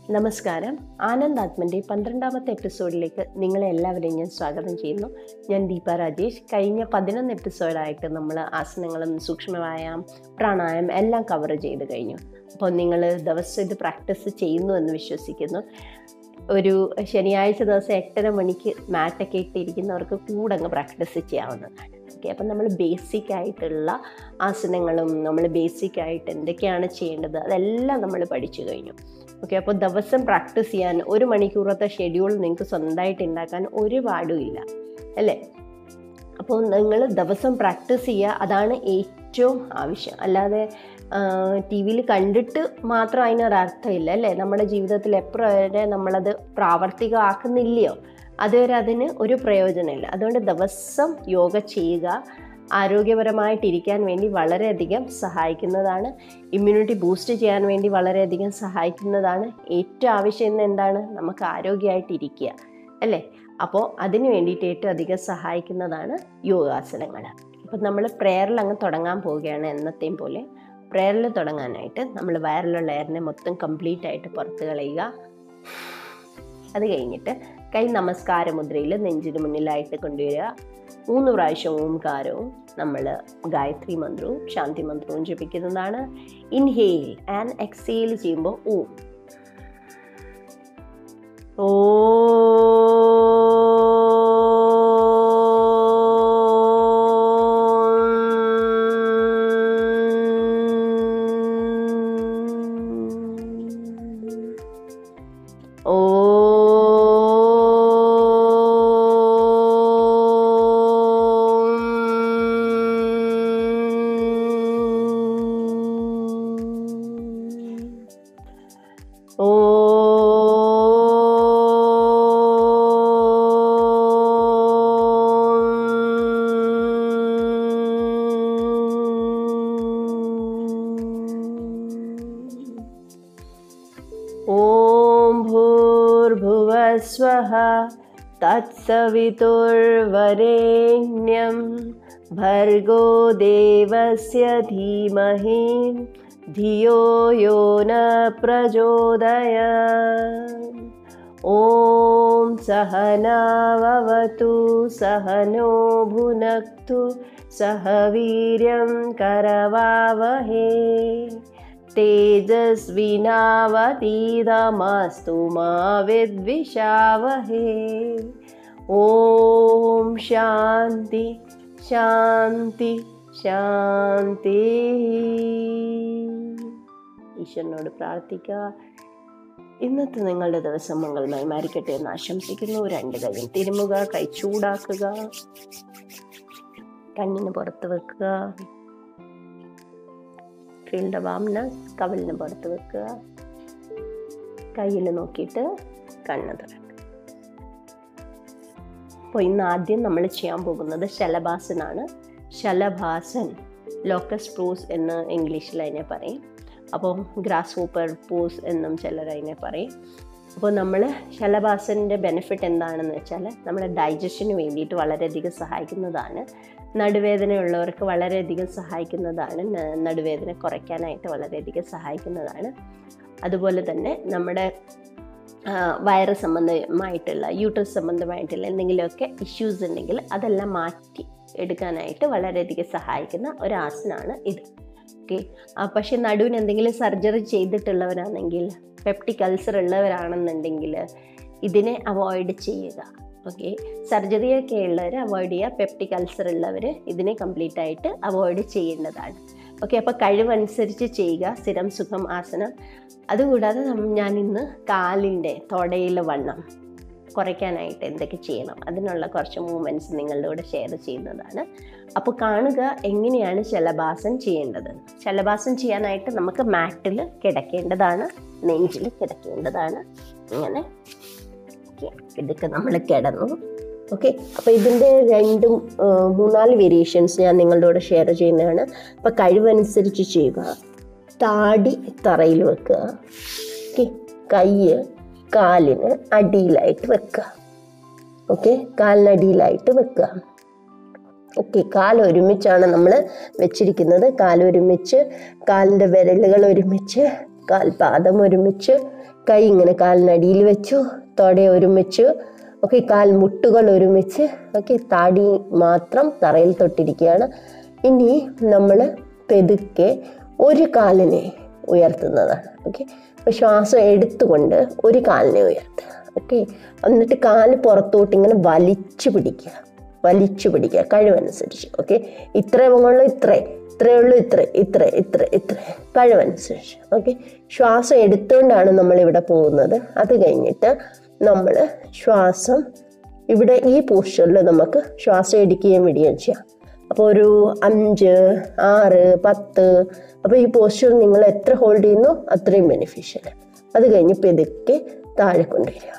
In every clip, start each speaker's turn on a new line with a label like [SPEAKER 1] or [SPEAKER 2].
[SPEAKER 1] നമസ്കാരം ആനന്ദ് ആത്മൻ്റെ പന്ത്രണ്ടാമത്തെ എപ്പിസോഡിലേക്ക് നിങ്ങളെ എല്ലാവരെയും ഞാൻ സ്വാഗതം ചെയ്യുന്നു ഞാൻ ദീപ രാജേഷ് കഴിഞ്ഞ പതിനൊന്ന് എപ്പിസോഡായിട്ട് നമ്മൾ ആസനങ്ങളും സൂക്ഷ്മവ്യായാമം പ്രാണായാമം എല്ലാം കവർ ചെയ്ത് കഴിഞ്ഞു അപ്പോൾ നിങ്ങൾ ദിവസം ഇത് പ്രാക്ടീസ് ചെയ്യുന്നു എന്ന് വിശ്വസിക്കുന്നു ഒരു ശനിയാഴ്ച ദിവസം എട്ടര മണിക്ക് മാറ്റൊക്കെ ഇട്ടിരിക്കുന്നവർക്ക് കൂടെ അങ്ങ് പ്രാക്ടീസ് ചെയ്യാവുന്നതാണ് ഓക്കെ അപ്പം നമ്മൾ ബേസിക് ആയിട്ടുള്ള ആസനങ്ങളും നമ്മൾ ബേസിക് ആയിട്ട് എന്തൊക്കെയാണ് ചെയ്യേണ്ടത് അതെല്ലാം നമ്മൾ പഠിച്ചു കഴിഞ്ഞു ഓക്കെ അപ്പോൾ ദിവസം പ്രാക്ടീസ് ചെയ്യാൻ ഒരു മണിക്കൂറത്തെ ഷെഡ്യൂൾ നിങ്ങൾക്ക് സ്വന്തമായിട്ട് ഉണ്ടാക്കാൻ ഒരു പാടും ഇല്ല അല്ലേ അപ്പോൾ നിങ്ങൾ ദിവസം പ്രാക്ടീസ് ചെയ്യുക അതാണ് ഏറ്റവും ആവശ്യം അല്ലാതെ ടി വിയിൽ കണ്ടിട്ട് മാത്രം അതിനൊരർത്ഥമില്ല അല്ലേ നമ്മുടെ ജീവിതത്തിൽ എപ്പോൾ വരെ നമ്മളത് പ്രാവർത്തികമാക്കുന്നില്ലയോ അതുവരെ അതിന് ഒരു പ്രയോജനമില്ല അതുകൊണ്ട് ദിവസം യോഗ ചെയ്യുക ആരോഗ്യപരമായിട്ടിരിക്കാൻ വേണ്ടി വളരെയധികം സഹായിക്കുന്നതാണ് ഇമ്മ്യൂണിറ്റി ബൂസ്റ്റ് ചെയ്യാൻ വേണ്ടി വളരെയധികം സഹായിക്കുന്നതാണ് ഏറ്റവും ആവശ്യം ഇന്ന് എന്താണ് നമുക്ക് ആരോഗ്യമായിട്ടിരിക്കുക അല്ലേ അപ്പോൾ അതിന് വേണ്ടിയിട്ട് ഏറ്റവും അധികം സഹായിക്കുന്നതാണ് യോഗാസനങ്ങൾ അപ്പം നമ്മൾ പ്രെയറിൽ അങ്ങ് തുടങ്ങാൻ പോവുകയാണ് എന്നത്തെയും പോലെ പ്രെയറിൽ തുടങ്ങാനായിട്ട് നമ്മൾ വയറിലുള്ള എയറിനെ മൊത്തം കംപ്ലീറ്റ് ആയിട്ട് പുറത്ത് കളയുക അത് കഴിഞ്ഞിട്ട് കൈ നമസ്കാര മുദ്രയിൽ നെഞ്ചിന് മുന്നിലായിട്ട് കൊണ്ടുവരിക മൂന്ന് പ്രാവശ്യം ഓംകാരവും നമ്മൾ ഗായത്രി മന്ത്രവും ശാന്തി മന്ത്രവും ജപിക്കുന്നതാണ് ഇൻഹെയിൽ ആൻഡ് എക്സെയിൽ ചെയ്യുമ്പോൾ ഓം ഓ ॐ भूर्भुवस्वः तत्सवितुर्वरेण्यं भर्गो देवस्य धीमहि धियो यो न प्रचोदय ॐ सहनाववतु सहनो भुनक्तु सह वीर्यं करवावहे तेजस्विनावतीतमस्तु मा विद्विषावहे ॐ ശാന്തി ശാന്തി ശാന്തി ഈശ്വരനോട് പ്രാർത്ഥിക്കുക ഇന്നത്തെ നിങ്ങളുടെ ദിവസം മംഗളമായി മാറിക്കട്ടെ എന്ന് ആശംസിക്കുന്നു രണ്ട് കൈയും തിരുമുക കൈ ചൂടാക്കുക കണ്ണിന് പുറത്ത് വെക്കുക ഫീൽഡ് വാംന കവിളിന് പുറത്ത് വെക്കുക കയ്യിൽ നോക്കിയിട്ട് കണ്ണ് തുറക്കുക അപ്പോൾ ഇന്ന് ആദ്യം നമ്മൾ ചെയ്യാൻ പോകുന്നത് ശലഭാസനാണ് ശലഭാസൻ ലോക്കസ് പ്രൂസ് എന്ന് ഇംഗ്ലീഷിൽ അതിനെ പറയും അപ്പോൾ ഗ്രാസ് ഹൂപ്പർ പൂസ് എന്നും ചിലർ അതിനെ പറയും അപ്പോൾ നമ്മൾ ശലഭാസൻ്റെ ബെനിഫിറ്റ് എന്താണെന്ന് വെച്ചാൽ നമ്മുടെ ഡൈജഷന് വേണ്ടിയിട്ട് വളരെയധികം സഹായിക്കുന്നതാണ് നടുവേദനയുള്ളവർക്ക് വളരെയധികം സഹായിക്കുന്നതാണ് നടുവേദന കുറയ്ക്കാനായിട്ട് വളരെയധികം സഹായിക്കുന്നതാണ് അതുപോലെ തന്നെ നമ്മുടെ വയറ് സംബന്ധമായിട്ടുള്ള യൂട്രസ് സംബന്ധമായിട്ടുള്ള എന്തെങ്കിലുമൊക്കെ ഇഷ്യൂസ് ഉണ്ടെങ്കിൽ അതെല്ലാം മാറ്റി എടുക്കാനായിട്ട് വളരെയധികം സഹായിക്കുന്ന ഒരു ആസനമാണ് ഇത് ഓക്കെ പക്ഷേ നടുവിന് എന്തെങ്കിലും സർജറി ചെയ്തിട്ടുള്ളവരാണെങ്കിൽ പെപ്റ്റിക് അൾസർ ഉള്ളവരാണെന്നുണ്ടെങ്കിൽ ഇതിനെ അവോയ്ഡ് ചെയ്യുക ഓക്കെ സർജറിയൊക്കെ ഉള്ളവർ അവോയ്ഡ് ചെയ്യുക പെപ്റ്റിക് അൾസർ ഉള്ളവർ ഇതിനെ കംപ്ലീറ്റ് ആയിട്ട് അവോയ്ഡ് ചെയ്യേണ്ടതാണ് ഓക്കെ അപ്പോൾ കഴിവനുസരിച്ച് ചെയ്യുക സ്ഥിരം സുഖം ആസനം അതുകൂടാതെ ഞാൻ ഇന്ന് കാലിൻ്റെ തൊടയിലെ വണ്ണം കുറയ്ക്കാനായിട്ട് എന്തൊക്കെ ചെയ്യണം അതിനുള്ള കുറച്ച് മൂവ്മെൻറ്റ്സ് നിങ്ങളുടെ കൂടെ ഷെയർ ചെയ്യുന്നതാണ് അപ്പോൾ കാണുക എങ്ങനെയാണ് ശലഭാസൻ ചെയ്യേണ്ടത് ശലഭാസൻ ചെയ്യാനായിട്ട് നമുക്ക് മാറ്റിൽ കിടക്കേണ്ടതാണ് നെഞ്ചിൽ കിടക്കേണ്ടതാണ് ഇങ്ങനെ ഓക്കെ ഇതൊക്കെ നമ്മൾ കിടന്നു ഓക്കെ അപ്പോൾ ഇതിൻ്റെ രണ്ടും മൂന്നാല് വേരിയേഷൻസ് ഞാൻ നിങ്ങളുടെ കൂടെ ഷെയർ ചെയ്യുന്നതാണ് അപ്പോൾ കഴിവനുസരിച്ച് ചെയ്യുക താടി തറയിൽ വെക്കുക ഓക്കെ കൈ കാലിന് അടിയിലായിട്ട് വെക്കുക ഓക്കെ കാലിനടിയിലായിട്ട് വെക്കുക ഓക്കെ കാൽ ഒരുമിച്ചാണ് നമ്മൾ വെച്ചിരിക്കുന്നത് കാൽ ഒരുമിച്ച് കാലിൻ്റെ വിരലുകൾ ഒരുമിച്ച് കാൽപാദം ഒരുമിച്ച് കൈ ഇങ്ങനെ കാലിനടിയിൽ വെച്ചു തൊട ഒരുമിച്ച് ഓക്കെ കാൽമുട്ടുകൾ ഒരുമിച്ച് ഓക്കെ താടി മാത്രം തറയിൽ തൊട്ടിരിക്കുകയാണ് ഇനി നമ്മൾ പെതുക്കെ ഒരു കാലിനെ ഉയർത്തുന്നതാണ് ഓക്കെ അപ്പോൾ ശ്വാസം എടുത്തുകൊണ്ട് ഒരു കാലിനെ ഉയർത്തുക ഓക്കെ എന്നിട്ട് കാല് പുറത്തോട്ട് ഇങ്ങനെ വലിച്ചു പിടിക്കുക വലിച്ചു പിടിക്കുക കഴിവനുസരിച്ച് ഓക്കെ ഇത്രേ പൊങ്ങുള്ളൂ ഇത്രേ ഇത്രേ ഉള്ളൂ ഇത്ര ഇത്ര ഇത്ര ഇത്ര കഴിവനുസരിച്ച് ഓക്കെ ശ്വാസം എടുത്തുകൊണ്ടാണ് നമ്മൾ ഇവിടെ പോകുന്നത് അത് കഴിഞ്ഞിട്ട് നമ്മൾ ശ്വാസം ഇവിടെ ഈ പോസ്ചറിൽ നമുക്ക് ശ്വാസം എടുക്കുകയും വിടുകയും ചെയ്യാം അപ്പോൾ ഒരു അഞ്ച് ആറ് പത്ത് അപ്പോൾ ഈ പോസ്ചർ നിങ്ങൾ എത്ര ഹോൾഡ് ചെയ്യുന്നു അത്രയും ബെനിഫിഷ്യൽ അത് കഴിഞ്ഞ് പെതുക്കെ താഴെ കൊണ്ടുവരിക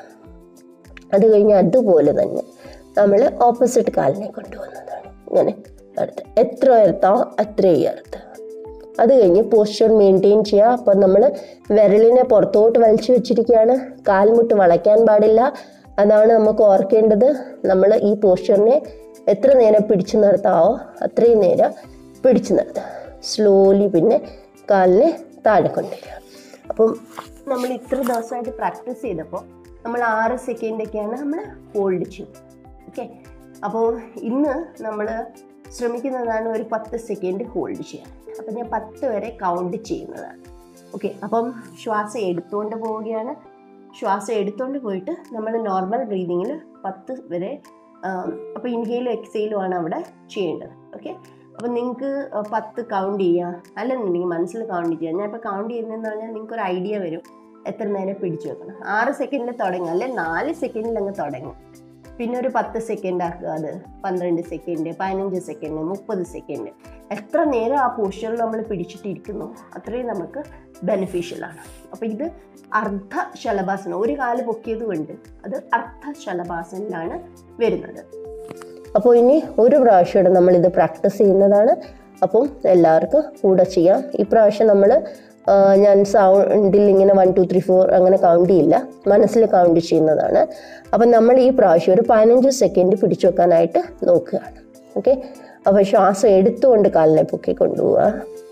[SPEAKER 1] അത് കഴിഞ്ഞ് അതുപോലെ തന്നെ നമ്മൾ ഓപ്പോസിറ്റ് കാലിനെ കൊണ്ടുവന്നതാണ് ഇങ്ങനെ അടുത്ത് എത്ര ഉയർത്താമോ അത്ര ഉയർത്തുക അത് കഴിഞ്ഞ് പോസ്ചർ മെയിൻറ്റെയിൻ ചെയ്യുക അപ്പം നമ്മൾ വിരലിനെ പുറത്തോട്ട് വലിച്ചു വെച്ചിരിക്കുകയാണ് കാൽമുട്ട് വളയ്ക്കാൻ പാടില്ല അതാണ് നമുക്ക് ഓർക്കേണ്ടത് നമ്മൾ ഈ പോസ്ചറിനെ എത്ര നേരം പിടിച്ചു നിർത്താവോ അത്രയും നേരം പിടിച്ചു നിർത്തുക സ്ലോലി പിന്നെ കാലിനെ താഴെ കൊണ്ടുവരിക അപ്പം നമ്മൾ ഇത്ര ദിവസമായിട്ട് പ്രാക്ടീസ് ചെയ്തപ്പോൾ നമ്മൾ ആറ് സെക്കൻഡൊക്കെയാണ് നമ്മൾ ഹോൾഡ് ചെയ്യും ഓക്കെ അപ്പോൾ ഇന്ന് നമ്മൾ ശ്രമിക്കുന്നതാണ് ഒരു പത്ത് സെക്കൻഡ് ഹോൾഡ് ചെയ്യാൻ അപ്പം ഞാൻ പത്ത് വരെ കൗണ്ട് ചെയ്യുന്നതാണ് ഓക്കെ അപ്പം ശ്വാസം എടുത്തുകൊണ്ട് പോവുകയാണ് ശ്വാസം എടുത്തുകൊണ്ട് പോയിട്ട് നമ്മൾ നോർമൽ ബ്രീതിങ്ങിൽ പത്ത് വരെ അപ്പോൾ ഇൻഹെയിലും എക്സെയിലും ആണ് അവിടെ ചെയ്യേണ്ടത് ഓക്കെ അപ്പം നിങ്ങൾക്ക് പത്ത് കൗണ്ട് ചെയ്യാം അല്ലെന്നുണ്ടെങ്കിൽ മനസ്സിൽ കൗണ്ട് ചെയ്യാം ഞാൻ ഇപ്പോൾ കൗണ്ട് ചെയ്യുന്നതെന്ന് പറഞ്ഞാൽ നിങ്ങൾക്ക് ഒരു ഐഡിയ വരും എത്ര നേരം പിടിച്ചു വെക്കണം ആറ് സെക്കൻഡിൽ തുടങ്ങുക അല്ലെ നാല് സെക്കൻഡിൽ അങ്ങ് തുടങ്ങും പിന്നെ ഒരു പത്ത് സെക്കൻഡ് ആക്കുക അത് പന്ത്രണ്ട് സെക്കൻഡ് പതിനഞ്ച് സെക്കൻഡ് മുപ്പത് സെക്കൻഡ് എത്ര നേരം ആ പോസ്ചറിൽ നമ്മൾ പിടിച്ചിട്ടിരിക്കുന്നു അത്രയും നമുക്ക് ബെനിഫിഷ്യലാണ് അപ്പോൾ ഇത് അർദ്ധ ശലഭാസനം ഒരു കാല് പൊക്കിയത് കൊണ്ട് അത് അർദ്ധ ശലഭാസനിലാണ് വരുന്നത് അപ്പോൾ ഇനി ഒരു പ്രാവശ്യം നമ്മൾ ഇത് പ്രാക്ടീസ് ചെയ്യുന്നതാണ് അപ്പം എല്ലാവർക്കും കൂടെ ചെയ്യാം ഈ പ്രാവശ്യം നമ്മൾ ഞാൻ സൗണ്ടിൽ ഇങ്ങനെ വൺ ടു ത്രീ ഫോർ അങ്ങനെ കൗണ്ട് ചെയ്യില്ല മനസ്സിൽ കൗണ്ട് ചെയ്യുന്നതാണ് അപ്പം നമ്മൾ ഈ പ്രാവശ്യം ഒരു പതിനഞ്ച് സെക്കൻഡ് പിടിച്ചു വെക്കാനായിട്ട് നോക്കുകയാണ് ഓക്കെ അപ്പോൾ ശ്വാസം എടുത്തുകൊണ്ട് കാലിനെ പൊക്കി കൊണ്ടുപോവുക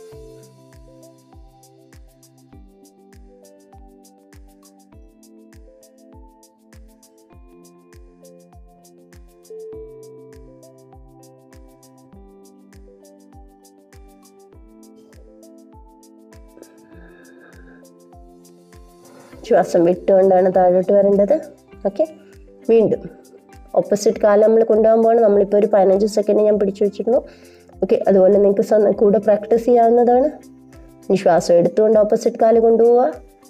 [SPEAKER 1] ശ്വാസം വിട്ടുകൊണ്ടാണ് താഴോട്ട് വരേണ്ടത് ഓക്കെ വീണ്ടും ഓപ്പോസിറ്റ് കാലം നമ്മൾ കൊണ്ടുപോകുമ്പോൾ നമ്മളിപ്പോൾ ഒരു പതിനഞ്ച് സെക്കൻഡ് ഞാൻ പിടിച്ചു വെച്ചിരുന്നു ഓക്കെ അതുപോലെ നിങ്ങൾക്ക് സ്വന്തം കൂടെ പ്രാക്ടീസ് ചെയ്യാവുന്നതാണ് ഇനി ശ്വാസം എടുത്തുകൊണ്ട് ഓപ്പോസിറ്റ് കാല് കൊണ്ടുപോവുക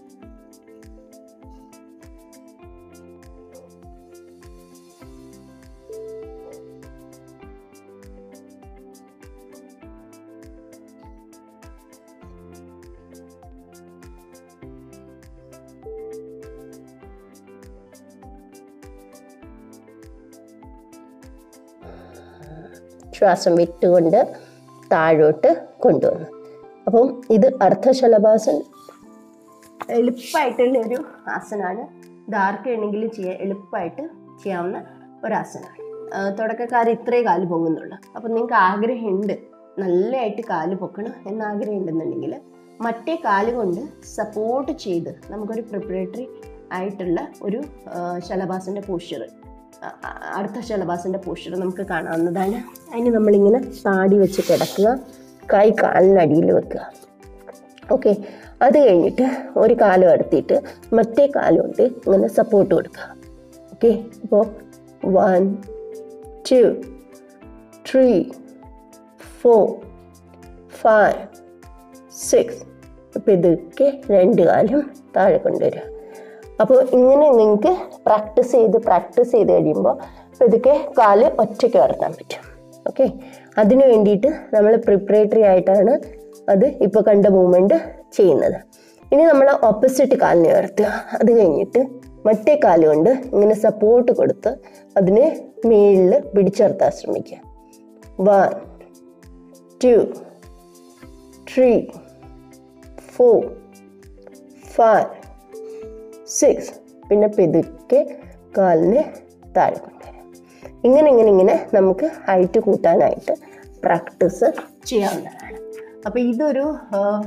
[SPEAKER 1] ശ്വാസം വിട്ടുകൊണ്ട് താഴോട്ട് കൊണ്ടുവന്നു അപ്പം ഇത് അർദ്ധശലഭാസൻ എളുപ്പമായിട്ടുള്ള ഒരു ആസനമാണ് ഇത് ആർക്ക് വേണമെങ്കിലും ചെയ്യാൻ എളുപ്പമായിട്ട് ചെയ്യാവുന്ന ഒരു ആസനമാണ് ആ, തുടക്കക്കാർ ഇത്രേ കാല് പൊങ്ങുന്നുള്ളൂ അപ്പം നിങ്ങൾക്ക് ആഗ്രഹമുണ്ട് നല്ലതായിട്ട് കാല് പൊക്കണം എന്ന് ആഗ്രഹം ഉണ്ടെന്നുണ്ടെങ്കിൽ മറ്റേ കാല് കൊണ്ട് സപ്പോർട്ട് ചെയ്ത് നമുക്കൊരു പ്രിപ്പറേറ്ററി ആയിട്ടുള്ള ഒരു ശലഭാസൻ്റെ പോസ്ചർ അടുത്ത ശലഭാസൻ്റെ പോസ്ചർ നമുക്ക് കാണാവുന്നതാണ് അതിന് നമ്മളിങ്ങനെ താടി വെച്ച് കിടക്കുക കൈ കാലിനടിയിൽ വെക്കുക ഓക്കെ അത് കഴിഞ്ഞിട്ട് ഒരു കാലം എടുത്തിട്ട് മറ്റേ കാലം കൊണ്ട് ഇങ്ങനെ സപ്പോർട്ട് കൊടുക്കുക ഓക്കെ അപ്പോൾ one two three four five six ഇപ്പം ഇതൊക്കെ രണ്ട് കാലം താഴെ കൊണ്ടുവരിക അപ്പോൾ ഇങ്ങനെ നിങ്ങൾക്ക് പ്രാക്ടീസ് ചെയ്ത് പ്രാക്ടീസ് ചെയ്ത് കഴിയുമ്പോൾ ഇതൊക്കെ കാല് ഒറ്റയ്ക്ക് വളർത്താൻ പറ്റും ഓക്കെ അതിന് വേണ്ടിയിട്ട് നമ്മൾ പ്രിപ്പറേറ്ററി ആയിട്ടാണ് അത് ഇപ്പോൾ കണ്ട മൂവ്മെൻറ്റ് ചെയ്യുന്നത് ഇനി നമ്മൾ ഓപ്പോസിറ്റ് കാലിനെ ഉയർത്തുക അത് കഴിഞ്ഞിട്ട് മറ്റേ കാല് കൊണ്ട് ഇങ്ങനെ സപ്പോർട്ട് കൊടുത്ത് അതിനെ മേളിൽ പിടിച്ചിർത്താൻ ശ്രമിക്കുക one two three four five six പിന്നെ പെതുക്കെ കാലിന് താഴെ കൊണ്ടുവരാം ഇങ്ങനെ ഇങ്ങനെ ഇങ്ങനെ നമുക്ക് ഹൈറ്റ് കൂട്ടാനായിട്ട് പ്രാക്ടീസ് ചെയ്യാവുന്നതാണ് അപ്പോൾ ഇതൊരു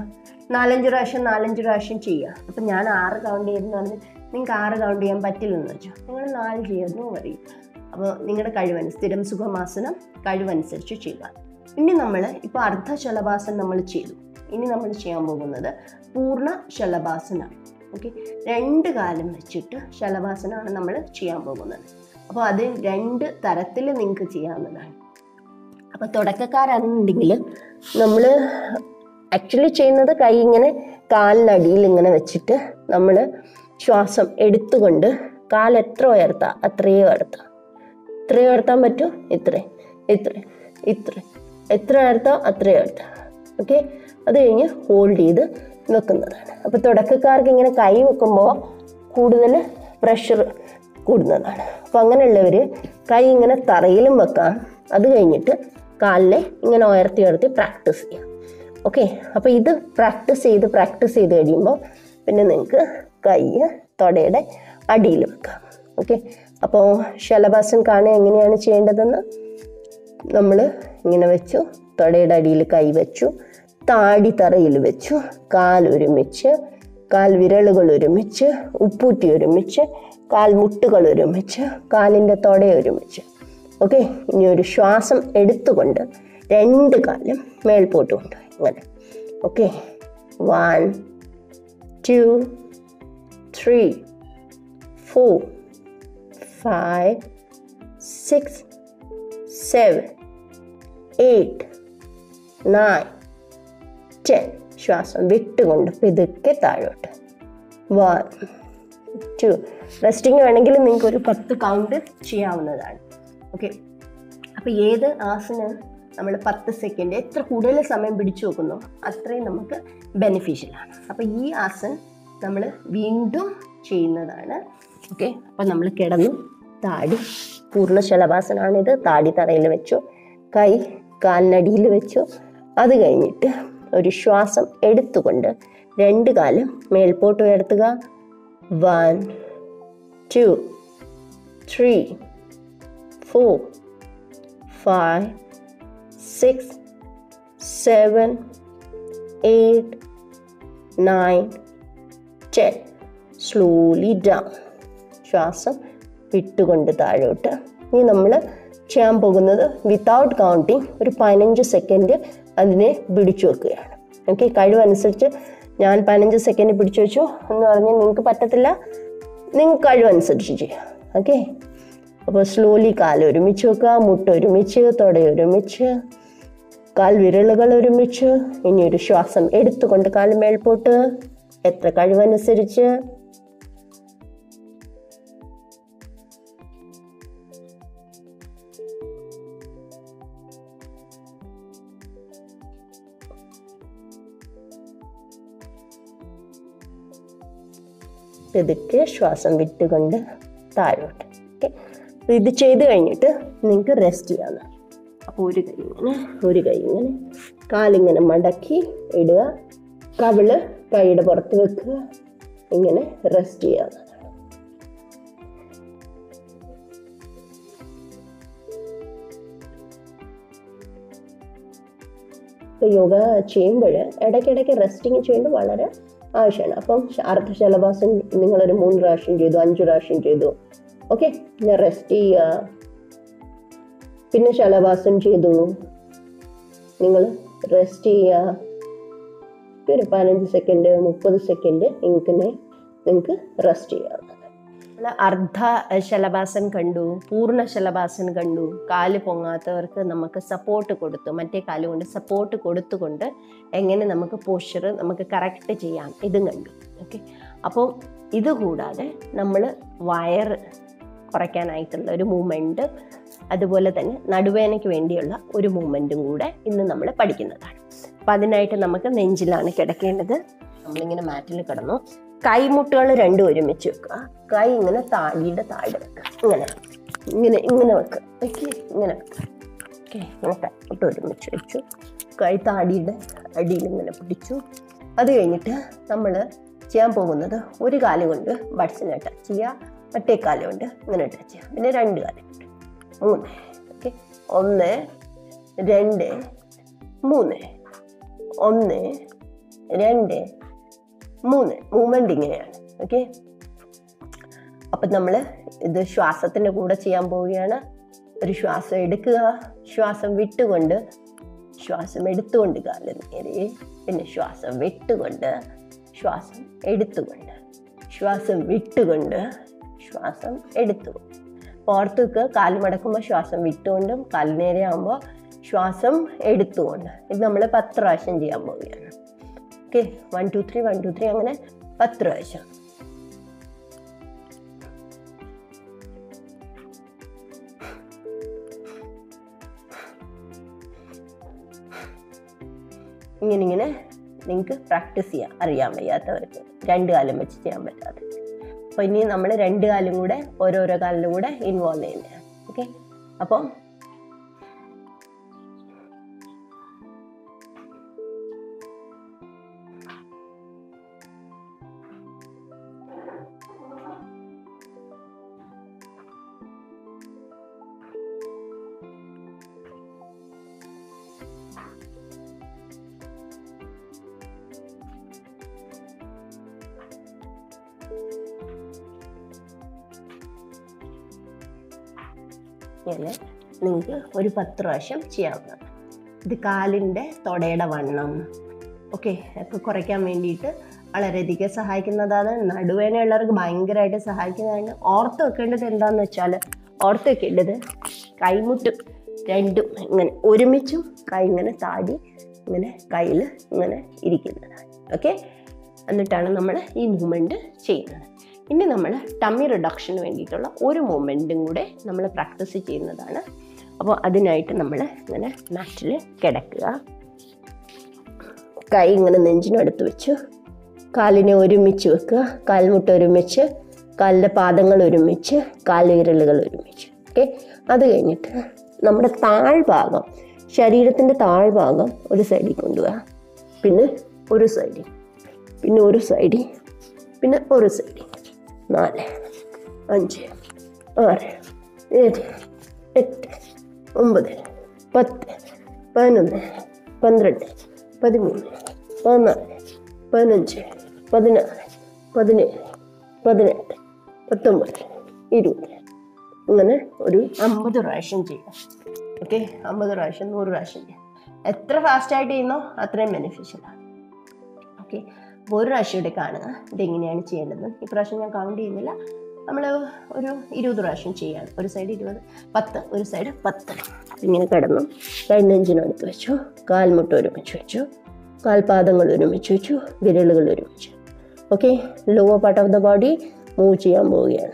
[SPEAKER 1] നാലഞ്ച് പ്രാവശ്യം നാലഞ്ച് പ്രാവശ്യം ചെയ്യുക അപ്പം ഞാൻ ആറ് കൗണ്ട് ചെയ്യുന്ന പറഞ്ഞ് നിങ്ങൾക്ക് ആറ് കൗണ്ട് ചെയ്യാൻ പറ്റില്ലെന്ന് വെച്ചോ നിങ്ങൾ നാല് ചെയ്യുന്നു പറയും അപ്പോൾ നിങ്ങളുടെ കഴിവനുസരിച്ച് സ്ഥിരം സുഖമാസനം കഴിവനുസരിച്ച് ചെയ്യുക ഇനി നമ്മൾ ഇപ്പോൾ അർദ്ധ ശലഭാസനം നമ്മൾ ചെയ്തു ഇനി നമ്മൾ ചെയ്യാൻ പോകുന്നത് പൂർണ്ണ ശലഭാസനാണ് ഓക്കെ രണ്ട് കാലം വെച്ചിട്ട് ശലഭാസനമാണ് നമ്മൾ ചെയ്യാൻ പോകുന്നത് അപ്പോൾ അത് രണ്ട് തരത്തിൽ നിങ്ങൾക്ക് ചെയ്യാവുന്നതാണ് അപ്പോൾ തുടക്കക്കാരാണെന്നുണ്ടെങ്കിൽ നമ്മൾ ആക്ച്വലി ചെയ്യുന്നത് കൈ ഇങ്ങനെ കാലിനടിയിൽ ഇങ്ങനെ വെച്ചിട്ട് നമ്മൾ ശ്വാസം എടുത്തുകൊണ്ട് കാൽ എത്ര ഉയർത്താം അത്രയും ഉയർത്താം ഇത്രയും ഉയർത്താൻ പറ്റും ഇത്രയും ഇത്രയും ഇത്രയും എത്ര ഉയർത്താം അത്രയും ഉയർത്താം ഓക്കെ അത് കഴിഞ്ഞ് ഹോൾഡ് ചെയ്ത് വെക്കുന്നതാണ് അപ്പോൾ തുടക്കക്കാർക്ക് ഇങ്ങനെ കൈ വെക്കുമ്പോൾ കൂടുതൽ പ്രഷർ കൂടുന്നതാണ് അപ്പോൾ അങ്ങനെയുള്ളവർ കൈ ഇങ്ങനെ തറയിലും വെക്കാം അത് കഴിഞ്ഞിട്ട് കാലിനെ ഇങ്ങനെ ഉയർത്തി ഉയർത്തി പ്രാക്ടീസ് ചെയ്യാം ഓക്കെ അപ്പോൾ ഇത് പ്രാക്ടീസ് ചെയ്ത് പ്രാക്ടീസ് ചെയ്ത് കഴിയുമ്പോൾ പിന്നെ നിങ്ങൾക്ക് കൈ തൊടയുടെ അടിയിൽ വെക്കാം ഓക്കെ അപ്പോൾ ശലഭാസൻ കാണുക എങ്ങനെയാണ് ചെയ്യേണ്ടതെന്ന് നമ്മൾ ഇങ്ങനെ വെച്ചു തൊടയുടെ അടിയിൽ കൈ വെച്ചു താടി തറയിൽ വെച്ചു കാൽ ഒരുമിച്ച് കാൽ വിരലുകൾ ഒരുമിച്ച് ഉപ്പൂറ്റി ഒരുമിച്ച് കാൽ മുട്ടുകൾ ഒരുമിച്ച് കാലിൻ്റെ തൊട ഒരുമിച്ച് ഓക്കെ ഇനി ഒരു ശ്വാസം എടുത്തുകൊണ്ട് രണ്ട് കാലും മേൽപോട്ട് കൊണ്ടുപോയി അങ്ങനെ okay one two three four five six seven eight nine ten ശ്വാസം വിട്ടുകൊണ്ട് പിതുക്കെ താഴോട്ട് വൺ ടു റെസ്റ്റിംഗ് വേണമെങ്കിൽ നിങ്ങൾക്ക് ഒരു പത്ത് കൗണ്ട് ചെയ്യാവുന്നതാണ് ഓക്കെ അപ്പോൾ ഏത് ആസനം നമ്മൾ പത്ത് സെക്കൻഡ് എത്ര കൂടുതൽ സമയം പിടിച്ചു വെക്കുന്നു അത്രയും നമുക്ക് ബെനിഫിഷ്യലാണ് അപ്പോൾ ഈ ആസൻ നമ്മൾ വീണ്ടും ചെയ്യുന്നതാണ് ഓക്കെ അപ്പോൾ നമ്മൾ കിടന്നു താടി പൂർണ്ണ ശലഭാസനാണിത് താടി തറയിൽ വെച്ചു കൈ കാലിനടിയിൽ വെച്ചു അത് കഴിഞ്ഞിട്ട് ഒരു ശ്വാസം എടുത്തുകൊണ്ട് രണ്ട് കാലം മേൽപോട്ട് ഉയർത്തുക one two three four five six seven eight nine ten slowly down ശ്വാസം വിട്ടുകൊണ്ട് താഴോട്ട് ഇനി നമ്മൾ ചെയ്യാൻ പോകുന്നത് വിത്തൗട്ട് കൗണ്ടിങ് ഒരു പതിനഞ്ച് സെക്കൻഡ് അതിനെ പിടിച്ചു വെക്കുകയാണ് ഓക്കെ കഴിവനുസരിച്ച് ഞാൻ പതിനഞ്ച് സെക്കൻഡ് പിടിച്ചു വെച്ചു എന്ന് പറഞ്ഞാൽ നിങ്ങൾക്ക് പറ്റത്തില്ല നിങ്ങൾക്ക് കഴിവനുസരിച്ച് ചെയ്യാം ഓക്കെ അപ്പോൾ സ്ലോലി കാൽ ഒരുമിച്ച് വെക്കുക മുട്ട ഒരുമിച്ച് തൊട ഒരുമിച്ച് കാൽ വിരലുകൾ ഒരുമിച്ച് ഇനി ഒരു ശ്വാസം എടുത്തുകൊണ്ട് കാൽ മേൽപോട്ട് എത്ര കഴിവനുസരിച്ച് പതുക്കെ ശ്വാസം വിട്ടുകൊണ്ട് താഴോട്ട് ഓക്കെ ഇത് ചെയ്ത് കഴിഞ്ഞിട്ട് നിങ്ങൾക്ക് റെസ്റ്റ് ചെയ്യാവുന്നതാണ് അപ്പോൾ ഒരു കൈ ഇങ്ങനെ ഒരു കൈ ഇങ്ങനെ കാലിങ്ങനെ മടക്കി ഇടുക കവിള് കൈയുടെ പുറത്ത് വെക്കുക ഇങ്ങനെ റെസ്റ്റ് ചെയ്യാവുന്നതാണ് ഇപ്പോൾ യോഗ ചെയ്യുമ്പോൾ ഇടയ്ക്കിടയ്ക്ക് റെസ്റ്റിങ് ചെയ്യേണ്ടത് വളരെ ആവശ്യമാണ് അപ്പം അർദ്ധശലഭാസൻ നിങ്ങളൊരു മൂന്ന് പ്രാവശ്യം ചെയ്തു അഞ്ച് പ്രാവശ്യം ചെയ്തു ഓക്കെ പിന്നെ റെസ്റ്റ് ചെയ്യുക പിന്നെ ശലഭാസൻ ചെയ്തു നിങ്ങൾ റെസ്റ്റ് ചെയ്യുക ഒരു പതിനഞ്ച് സെക്കൻഡ് മുപ്പത് സെക്കൻഡ് ഇങ്ങനെ നിങ്ങൾക്ക് റെസ്റ്റ് ചെയ്യാവുന്നതാണ് നമ്മൾ അർദ്ധ ശലഭാസൻ കണ്ടു പൂർണ്ണ ശലഭാസൻ കണ്ടു കാല് പൊങ്ങാത്തവർക്ക് നമുക്ക് സപ്പോർട്ട് കൊടുത്തു മറ്റേ കാല് കൊണ്ട് സപ്പോർട്ട് കൊടുത്തുകൊണ്ട് എങ്ങനെ നമുക്ക് പോസ്ചർ നമുക്ക് കറക്റ്റ് ചെയ്യാം ഇതും കണ്ടു ഓക്കെ അപ്പോൾ ഇത് കൂടാതെ നമ്മൾ വയറ് കുറയ്ക്കാനായിട്ടുള്ള ഒരു മൂവ്മെൻറ്റ് അതുപോലെ തന്നെ നടുവേനയ്ക്ക് വേണ്ടിയുള്ള ഒരു മൂവ്മെൻറ്റും കൂടെ ഇന്ന് നമ്മൾ പഠിക്കുന്നതാണ് അപ്പം അതിനായിട്ട് നമുക്ക് നെഞ്ചിലാണ് കിടക്കേണ്ടത് നമ്മളിങ്ങനെ മാറ്റിൽ കിടന്നു കൈമുട്ടുകൾ രണ്ടും ഒരുമിച്ച് വെക്കുക കൈ ഇങ്ങനെ താടിയുടെ താഴെ വെക്കുക ഇങ്ങനെ ഇങ്ങനെ ഇങ്ങനെ വെക്കുക ഓക്കെ ഇങ്ങനെ വെക്കുക ഓക്കെ ഇങ്ങനെ കൈമുട്ട് ഒരുമിച്ച് വെച്ചു കൈ താടിയുടെ അടിയിൽ ഇങ്ങനെ പിടിച്ചു അത് കഴിഞ്ഞിട്ട് നമ്മൾ ചെയ്യാൻ പോകുന്നത് ഒരു കാല് കൊണ്ട് ബഡ്സിനെ ടച്ച് ചെയ്യുക മറ്റേ കാല് കൊണ്ട് ഇങ്ങനെ ടച്ച് ചെയ്യുക പിന്നെ രണ്ട് കാല് കൊണ്ട് മൂന്ന് ഓക്കെ ഒന്ന് രണ്ട് മൂന്ന് ഒന്ന് രണ്ട് മൂന്ന് മൂവ്മെന്റ് ഇങ്ങനെയാണ് ഓക്കെ അപ്പം നമ്മൾ ഇത് ശ്വാസത്തിൻ്റെ കൂടെ ചെയ്യാൻ പോവുകയാണ് ഒരു ശ്വാസം എടുക്കുക ശ്വാസം വിട്ടുകൊണ്ട് ശ്വാസം എടുത്തുകൊണ്ട് കാല് നേരെ പിന്നെ ശ്വാസം വിട്ടുകൊണ്ട് ശ്വാസം എടുത്തുകൊണ്ട് ശ്വാസം വിട്ടുകൊണ്ട് ശ്വാസം എടുത്തുകൊണ്ട് ഓർത്തുക്ക് കാല് മടക്കുമ്പോൾ ശ്വാസം വിട്ടുകൊണ്ടും കാല് നേരെ ആകുമ്പോൾ ശ്വാസം എടുത്തുകൊണ്ട് ഇത് നമ്മൾ പത്ത് പ്രാവശ്യം ചെയ്യാൻ പോവുകയാണ് okay one two three one two three അങ്ങനെ പത്ത് പ്രാവശ്യം ഇങ്ങനെ ഇങ്ങനെ നിങ്ങൾക്ക് പ്രാക്ടീസ് ചെയ്യാം അറിയാൻ വയ്യാത്തവർക്ക് രണ്ട് കാലം വെച്ച് ചെയ്യാൻ പറ്റാതെ അപ്പോൾ ഇനി നമ്മൾ രണ്ട് കാലും കൂടെ ഓരോരോ കാലിലും കൂടെ ഇൻവോൾവ് ചെയ്യുന്നതാണ് ഓക്കെ അപ്പം ഇങ്ങനെ നിങ്ങൾക്ക് ഒരു പത്ത് പ്രാവശ്യം ചെയ്യാവുന്നതാണ് ഇത് കാലിൻ്റെ തൊടയുടെ വണ്ണം ഓക്കെ ഒക്കെ കുറയ്ക്കാൻ വേണ്ടിയിട്ട് വളരെയധികം സഹായിക്കുന്നതാണ് നടുവേനയുള്ളവർക്ക് ഭയങ്കരമായിട്ട് സഹായിക്കുന്നതാണ് ഓർത്ത് വെക്കേണ്ടത് എന്താണെന്ന് വെച്ചാൽ ഓർത്ത് വെക്കേണ്ടത് കൈമുട്ട് രണ്ടും ഇങ്ങനെ ഒരുമിച്ചും കൈ ഇങ്ങനെ താടി ഇങ്ങനെ കയ്യിൽ ഇങ്ങനെ ഇരിക്കുന്നതാണ് ഓക്കെ എന്നിട്ടാണ് നമ്മൾ ഈ മൂവ്മെൻറ്റ് ചെയ്യുന്നത് ഇനി നമ്മൾ ടമ്മി റിഡക്ഷന് വേണ്ടിയിട്ടുള്ള ഒരു മൂവ്മെൻറ്റും കൂടെ നമ്മൾ പ്രാക്ടീസ് ചെയ്യുന്നതാണ് അപ്പോൾ അതിനായിട്ട് നമ്മൾ ഇങ്ങനെ മാറ്റിൽ കിടക്കുക കൈ ഇങ്ങനെ നെഞ്ചിനടുത്ത് വെച്ച് കാലിനെ ഒരുമിച്ച് വെക്കുക കാൽമുട്ട ഒരുമിച്ച് കാലിൻ്റെ പാദങ്ങൾ ഒരുമിച്ച് കാലുവിരലുകൾ ഒരുമിച്ച് ഓക്കെ അത് കഴിഞ്ഞിട്ട് നമ്മുടെ താഴ്ഭാഗം ശരീരത്തിൻ്റെ താഴ്ഭാഗം ഒരു സൈഡിൽ കൊണ്ടുപോവുക പിന്നെ ഒരു സൈഡിൽ പിന്നെ ഒരു സൈഡിൽ പിന്നെ ഒരു സൈഡിൽ നാല് അഞ്ച് ആറ് ഏഴ് എട്ട് ഒമ്പത് പത്ത് പതിനൊന്ന് പന്ത്രണ്ട് പതിമൂന്ന് പതിനാല് പതിനഞ്ച് പതിനാറ് പതിനേഴ് പതിനെട്ട് പത്തൊമ്പത് ഇരുപത് ഇങ്ങനെ ഒരു അമ്പത് പ്രാവശ്യം ചെയ്യാം ഓക്കെ അമ്പത് പ്രാവശ്യം നൂറ് പ്രാവശ്യം ചെയ്യാം എത്ര ഫാസ്റ്റായിട്ട് ചെയ്യുന്നോ അത്രയും ബെനിഫിഷ്യലാണ് ഓക്കെ അപ്പോൾ ഒരു പ്രാവശ്യം ഇവിടെ കാണുക ഇതെങ്ങനെയാണ് ചെയ്യേണ്ടത് ഈ പ്രാവശ്യം ഞാൻ കൗണ്ട് ചെയ്യുന്നില്ല നമ്മൾ ഒരു ഇരുപത് പ്രാവശ്യം ചെയ്യാണ് ഒരു സൈഡ് ഇരുപത് പത്ത് ഒരു സൈഡ് പത്ത് ഇങ്ങനെ കിടന്നു കൈനെഞ്ചിനടുത്ത് വെച്ചു കാൽമുട്ട ഒരുമിച്ച് വെച്ചു കാൽപാദങ്ങൾ ഒരുമിച്ച് വെച്ചു വിരലുകൾ ഒരുമിച്ച് okay lower part of the body move ചെയ്യാൻ പോവുകയാണ്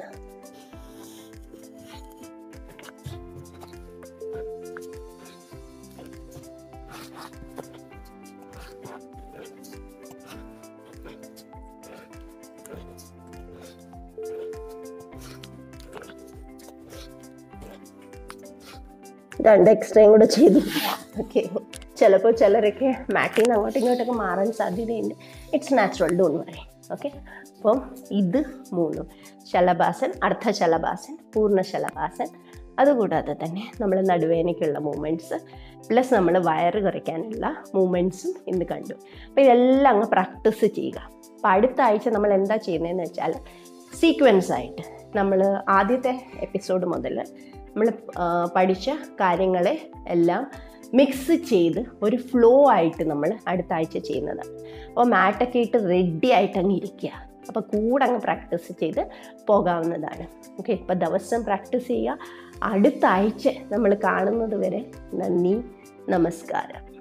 [SPEAKER 1] രണ്ട് എക്സ്ട്രയും കൂടെ ചെയ്തു ഓക്കെ ചിലപ്പോൾ ചിലരൊക്കെ മാറ്റിൽ നിന്ന് അങ്ങോട്ടും ഇങ്ങോട്ടൊക്കെ മാറാൻ സാധ്യതയുണ്ട് it's natural don't worry okay അപ്പം ഇത് മൂന്നും ശലഭാസൻ അർദ്ധ ശലഭാസൻ പൂർണ്ണ ശലഭാസൻ അതുകൂടാതെ തന്നെ നമ്മൾ നടുവേനയ്ക്കുള്ള മൂവ്മെൻറ്റ്സ് പ്ലസ് നമ്മൾ വയറ് കുറയ്ക്കാനുള്ള മൂവ്മെൻറ്റ്സും ഇന്ന് കണ്ടു അപ്പോൾ ഇതെല്ലാം അങ്ങ് പ്രാക്ടീസ് ചെയ്യുക അപ്പോൾ അടുത്ത ആഴ്ച നമ്മൾ എന്താ ചെയ്യുന്നതെന്ന് വെച്ചാൽ സീക്വൻസ് ആയിട്ട് നമ്മൾ ആദ്യത്തെ എപ്പിസോഡ് മുതൽ നമ്മൾ പഠിച്ച കാര്യങ്ങളെ എല്ലാം മിക്സ് ചെയ്ത് ഒരു ഫ്ലോ ആയിട്ട് നമ്മൾ അടുത്ത ആഴ്ച ചെയ്യുന്നതാണ് അപ്പോൾ മാറ്റൊക്കെ ഇട്ട് റെഡി ആയിട്ട് അങ്ങ് ഇരിക്കുക അപ്പോൾ കൂടെ അങ്ങ് പ്രാക്ടീസ് ചെയ്ത് പോകാവുന്നതാണ് ഓക്കെ ഇപ്പോൾ ദിവസം പ്രാക്ടീസ് ചെയ്യുക അടുത്ത ആഴ്ച നമ്മൾ കാണുന്നത് വരെ നന്ദി നമസ്കാരം